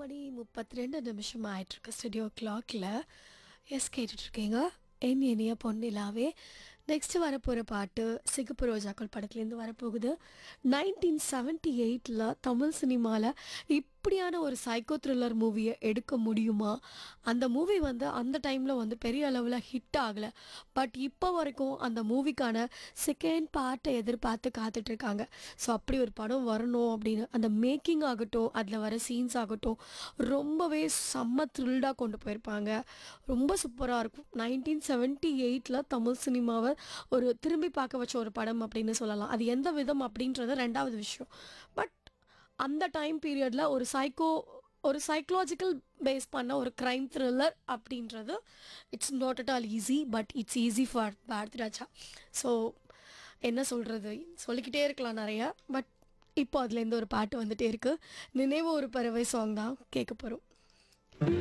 மணி முப்பத்தி ரெண்டு நிமிஷம் ஆயிட்டிருக்கு ஸ்டுடியோ கிளாக்கில் எஸ் கேட்டுட்ருக்கீங்க என் இனிய பொன்னிலாவே நெக்ஸ்ட் வரப்போகிற பாட்டு சிகப்பு ரோஜாக்கள் படத்துலேருந்து வரப்போகுது நைன்டீன் செவன்ட்டி எயிட்டில் தமிழ் சினிமாவில் இப்படியான ஒரு சைக்கோ த்ரில்லர் மூவியை எடுக்க முடியுமா அந்த மூவி வந்து அந்த டைமில் வந்து பெரிய அளவில் ஹிட் ஆகலை பட் இப்போ வரைக்கும் அந்த மூவிக்கான செகண்ட் பார்ட்டை எதிர்பார்த்து காத்துட்ருக்காங்க ஸோ அப்படி ஒரு படம் வரணும் அப்படின்னு அந்த மேக்கிங் ஆகட்டும் அதில் வர சீன்ஸ் ஆகட்டும் ரொம்பவே செம்ம த்ரில்டாக கொண்டு போயிருப்பாங்க ரொம்ப சூப்பராக இருக்கும் நைன்டீன் செவன்ட்டி எயிட்டில் தமிழ் சினிமாவை ஒரு திரும்பி பார்க்க வச்ச ஒரு படம் அப்படின்னு சொல்லலாம் அது எந்த விதம் அப்படின்றது ரெண்டாவது விஷயம் பட் அந்த டைம் பீரியடில் ஒரு சைக்கோ ஒரு சைக்கலாஜிக்கல் பேஸ் பண்ண ஒரு க்ரைம் த்ரில்லர் அப்படின்றது it's not at all easy but it's easy for Bharathi Raja so என்ன சொல்கிறது சொல்லிக்கிட்டே இருக்கலாம் நிறையா பட் இப்போ அதுலேருந்து ஒரு பாட்டு வந்துட்டே இருக்குது நினைவு ஒரு பறவை சாங் தான் கேட்க போகிறோம்